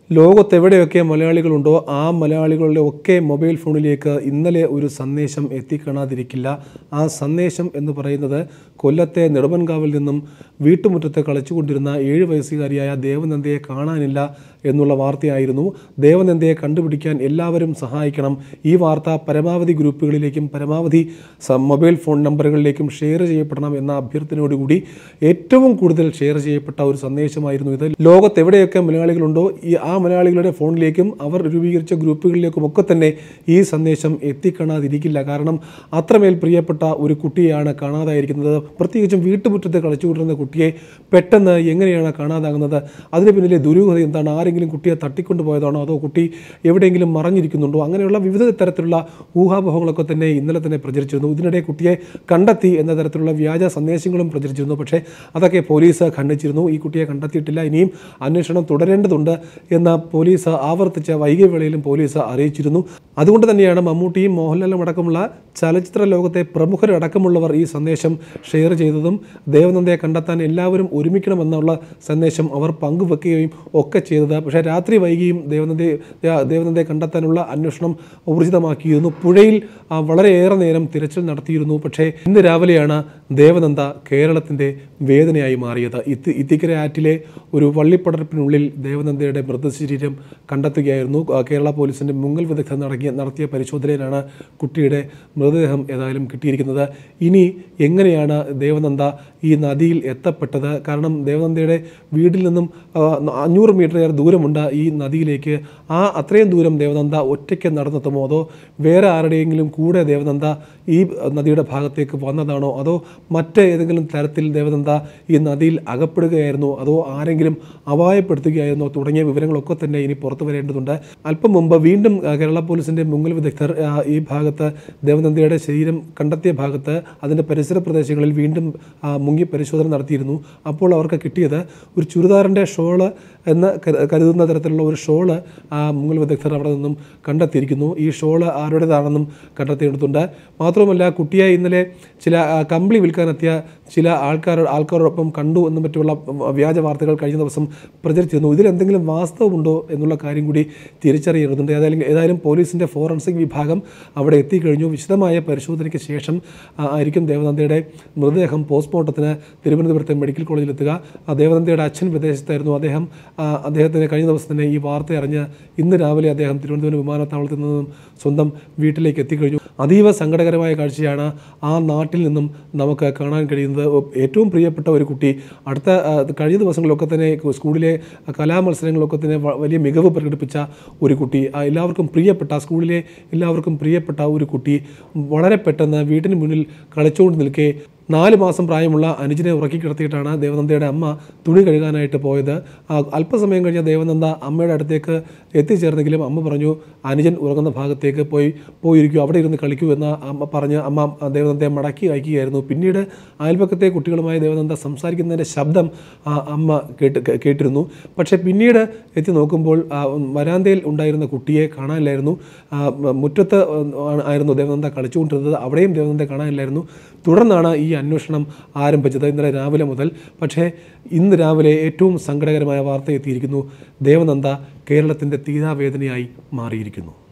ലോകത്തെവിടെയൊക്കെ മലയാളികളുണ്ടോ ആ മലയാളികളുടെ ഒക്കെ മൊബൈൽ ഫോണിലേക്ക് ഇന്നലെ ഒരു സന്ദേശം എത്തിക്കാണാതിരിക്കില്ല ആ സന്ദേശം എന്ന് പറയുന്നത് കൊല്ലത്തെ നെടുമൻകാവിൽ നിന്നും വീട്ടുമുറ്റത്ത് കളിച്ചുകൊണ്ടിരുന്ന ഏഴ് വയസ്സുകാരിയായ ദേവനന്ദയെ കാണാനില്ല എന്നുള്ള വാർത്തയായിരുന്നു ദേവനന്ദയെ കണ്ടുപിടിക്കാൻ എല്ലാവരും സഹായിക്കണം ഈ വാർത്ത പരമാവധി ഗ്രൂപ്പുകളിലേക്കും പരമാവധി സ- മൊബൈൽ ഫോൺ നമ്പറുകളിലേക്കും ഷെയർ ചെയ്യപ്പെടണം എന്ന അഭ്യർത്ഥനയോടുകൂടി ഏറ്റവും കൂടുതൽ ഷെയർ ചെയ്യപ്പെട്ട ഒരു സന്ദേശമായിരുന്നു ഇത് ലോകത്ത് എവിടെയൊക്കെ മലയാളികളുണ്ടോ ഈ ആ മലയാളികളുടെ ഫോണിലേക്കും അവർ രൂപീകരിച്ച ഗ്രൂപ്പുകളിലേക്കും ഒക്കെ തന്നെ ഈ സന്ദേശം എത്തിക്കാണാതിരിക്കില്ല കാരണം അത്രമേൽ പ്രിയപ്പെട്ട ഒരു കുട്ടിയെയാണ് കാണാതായിരിക്കുന്നത് പ്രത്യേകിച്ചും വീട്ടുമുറ്റത്ത് കളിച്ചുകൊണ്ടിരുന്ന കുട്ടിയെ പെട്ടെന്ന് എങ്ങനെയാണ് കാണാതാകുന്നത് അതിന് പിന്നിലെ ദുരൂഹത എന്താണ് ആരെങ്കിലും കുട്ടിയെ തട്ടിക്കൊണ്ടുപോയതാണോ അതോ കുട്ടി എവിടെയെങ്കിലും മറഞ്ഞിരിക്കുന്നുണ്ടോ അങ്ങനെയുള്ള വിവിധ തരത്തിലുള്ള ഊഹാപോഹങ്ങളൊക്കെ തന്നെ ഇന്നലെ തന്നെ പ്രചരിച്ചിരുന്നു ഇതിനിടെ കുട്ടിയെ കണ്ടെത്തി എന്ന തരത്തിലുള്ള വ്യാജ സന്ദേശങ്ങളും പ്രചരിച്ചിരുന്നു പക്ഷേ അതൊക്കെ പോലീസ് ഖണ്ഡിച്ചിരുന്നു ഈ കുട്ടിയെ കണ്ടെത്തിയിട്ടില്ല ഇനിയും അന്വേഷണം തുടരേണ്ടതുണ്ട് എന്ന് പോലീസ് ആവർത്തിച്ച വൈകിയ വേളയിലും പോലീസ് അറിയിച്ചിരുന്നു അതുകൊണ്ട് തന്നെയാണ് മമ്മൂട്ടിയും മോഹൻലാലും അടക്കമുള്ള ചലച്ചിത്ര ലോകത്തെ പ്രമുഖരടക്കമുള്ളവർ ഈ സന്ദേശം ഷെയർ ചെയ്തതും ദേവനന്ദയെ കണ്ടെത്താൻ എല്ലാവരും ഒരുമിക്കണമെന്നുള്ള സന്ദേശം അവർ പങ്കുവെക്കുകയും ഒക്കെ ചെയ്തത് പക്ഷേ രാത്രി വൈകിയും ദേവനന്ദയെ ദേവനന്ദയെ കണ്ടെത്താനുള്ള അന്വേഷണം ഊർജിതമാക്കിയിരുന്നു പുഴയിൽ ആ, വളരെയേറെ നേരം തിരച്ചിൽ നടത്തിയിരുന്നു പക്ഷേ ഇന്ന് രാവിലെയാണ് ദേവനന്ദ കേരളത്തിൻ്റെ വേദനയായി മാറിയത് ഇത്തി ഇത്തിക്കര ആറ്റിലെ ഒരു വള്ളിപ്പടർപ്പിനുള്ളിൽ ദേവനന്ദയുടെ മൃതശരീരം കണ്ടെത്തുകയായിരുന്നു ആ, കേരള പോലീസിൻ്റെ മുങ്ങൽ വിദഗ്ധർ നടത്തിയ നടത്തിയ പരിശോധനയിലാണ് കുട്ടിയുടെ മൃതദേഹം ഏതായാലും കിട്ടിയിരിക്കുന്നത് ഇനി എങ്ങനെയാണ് ദേവനന്ദ ഈ നദിയിൽ എത്തപ്പെട്ടത് കാരണം ദേവനന്ദയുടെ വീട്ടിൽ നിന്നും ആ, അഞ്ഞൂറ് മീറ്റർ ഏറെ ദൂരമുണ്ട് ഈ നദിയിലേക്ക് ആ അത്രയും ദൂരം ദേവനന്ദ ഒറ്റയ്ക്ക് നടന്നെത്തുമോ അതോ വേറെ ആരുടെയെങ്കിലും കൂടെ ദേവനന്ദ ഈ നദിയുടെ ഭാഗത്തേക്ക് വന്നതാണോ അതോ മറ്റ് ഏതെങ്കിലും തരത്തിൽ ദേവനന്ദ ഈ നദിയിൽ അകപ്പെടുകയായിരുന്നോ അതോ ആരെങ്കിലും അപായപ്പെടുത്തുകയായിരുന്നോ തുടങ്ങിയ വിവരങ്ങളൊക്കെ തന്നെ ഇനി പുറത്തു വരേണ്ടതുണ്ട് അല്പം മുമ്പ് വീണ്ടും ആ, കേരള പോലീസിന്റെ മുങ്ങൽ വിദഗ്ധർ ആ, ഈ ഭാഗത്ത് ദേവനന്ദയുടെ ശരീരം കണ്ടെത്തിയ ഭാഗത്ത് അതിൻ്റെ പരിസര പ്രദേശങ്ങളിൽ വീണ്ടും ആ, മുങ്ങി പരിശോധന നടത്തിയിരുന്നു അപ്പോൾ അവർക്ക് കിട്ടിയത് ഒരു ചുരിദാറിൻ്റെ ഷോള് എന്ന് കരു- കരുതുന്ന തരത്തിലുള്ള ഒരു ഷോള് ആ മുങ്ങൽ വിദഗ്ധർ അവിടെ നിന്നും കണ്ടെത്തിയിരിക്കുന്നു ഈ ഷോള് ആരുടേതാണെന്നും കണ്ടെത്തേണ്ടതുണ്ട് മാത്രവുമല്ല കുട്ടിയെ ഇന്നലെ ചില ആ, കമ്പിളി വിൽക്കാനെത്തിയ ചില ആൾക്കാർ ആൾക്കാരോടൊപ്പം കണ്ടു എന്നും മറ്റുള്ള വ്യാജ വാർത്തകൾ കഴിഞ്ഞ ദിവസം പ്രചരിച്ചിരുന്നു ഇതിൽ എന്തെങ്കിലും വാസ്തവമുണ്ടോ എന്നുള്ള കാര്യം കൂടി തിരിച്ചറിയേണ്ടതുണ്ട് ഏതായാലും ഏതായാലും പോലീസിൻ്റെ ഫോറൻസിക് വിഭാഗം അവിടെ എത്തിക്കഴിഞ്ഞു വിശദമായ പരിശോധനയ്ക്ക് ശേഷം ആ, ആയിരിക്കും ദേവനന്ദയുടെ മൃതദേഹം പോസ്റ്റ്മോർട്ടത്തിന് തിരുവനന്തപുരത്തെ മെഡിക്കൽ കോളേജിലെത്തുക ആ ദേവനന്ദയുടെ അച്ഛൻ വിദേശത്തായിരുന്നു അദ്ദേഹം ആ, അദ്ദേഹത്തിന് കഴിഞ്ഞ ദിവസം തന്നെ ഈ വാർത്ത അറിഞ്ഞ് ഇന്ന് രാവിലെ അദ്ദേഹം തിരുവനന്തപുരം വിമാനത്താവളത്തിൽ നിന്നും സ്വന്തം വീട്ടിലേക്ക് എത്തിക്കഴിഞ്ഞു അതീവ സങ്കടകരമായ കാഴ്ചയാണ് ആ നാട്ടിൽ നിന്നും നമുക്ക് കാണാൻ കഴിയുന്നത് ഏറ്റവും പ്രിയപ്പെട്ട ഒരു കുട്ടി അടുത്ത ആ, കഴിഞ്ഞ ദിവസങ്ങളിലൊക്കെ തന്നെ സ്കൂളിലെ കലാമത്സരങ്ങളൊക്കെ തന്നെ വ- വലിയ മികവ് പ്രകടിപ്പിച്ച ഒരു കുട്ടി ആ, എല്ലാവർക്കും പ്രിയപ്പെട്ട സ്കൂളിലെ എല്ലാവർക്കും പ്രിയപ്പെട്ട ഒരു കുട്ടി വളരെ പെട്ടെന്ന് വീട്ടിന് മുന്നിൽ കളിച്ചുകൊണ്ട് നിൽക്കെ നാല് മാസം പ്രായമുള്ള അനുജനെ ഉറക്കി കിടത്തിയിട്ടാണ് ദേവനന്ദയുടെ അമ്മ തുണി കഴുകാനായിട്ട് പോയത് ആ, അല്പസമയം കഴിഞ്ഞ ദേവനന്ദ അമ്മയുടെ അടുത്തേക്ക് എത്തിച്ചേർന്നെങ്കിലും അമ്മ പറഞ്ഞു അനുജൻ ഉറങ്ങുന്ന ഭാഗത്തേക്ക് പോയി പോയിരിക്കൂ അവിടെ ഇരുന്ന് കളിക്കൂ എന്ന് അമ്മ പറഞ്ഞ് അമ്മ ദേവനന്ദയെ മടക്കി അയക്കുകയായിരുന്നു പിന്നീട് അയൽപക്കത്തെ കുട്ടികളുമായി ദേവനന്ദ സംസാരിക്കുന്നതിൻ്റെ ശബ്ദം ആ അമ്മ കേട്ട് കേ- കേട്ടിരുന്നു പക്ഷേ പിന്നീട് എത്തി നോക്കുമ്പോൾ ആ, വരാന്തയിൽ ഉണ്ടായിരുന്ന കുട്ടിയെ കാണാനില്ലായിരുന്നു ആ, മ- മുറ്റത്ത് ആണ് ആയിരുന്നു ദേവനന്ദ കളിച്ചുകൊണ്ടിരുന്നത് അവിടെയും ദേവനന്ദയെ കാണാനില്ലായിരുന്നു തുടർന്നാണ് ഈ അന്വേഷണം ആരംഭിച്ചത് ഇന്നലെ രാവിലെ മുതൽ പക്ഷേ ഇന്ന് രാവിലെ ഏറ്റവും സങ്കടകരമായ വാർത്ത എത്തിയിരിക്കുന്നു ദേവനന്ദ കേരളത്തിൻ്റെ തീരാവേദനയായി മാറിയിരിക്കുന്നു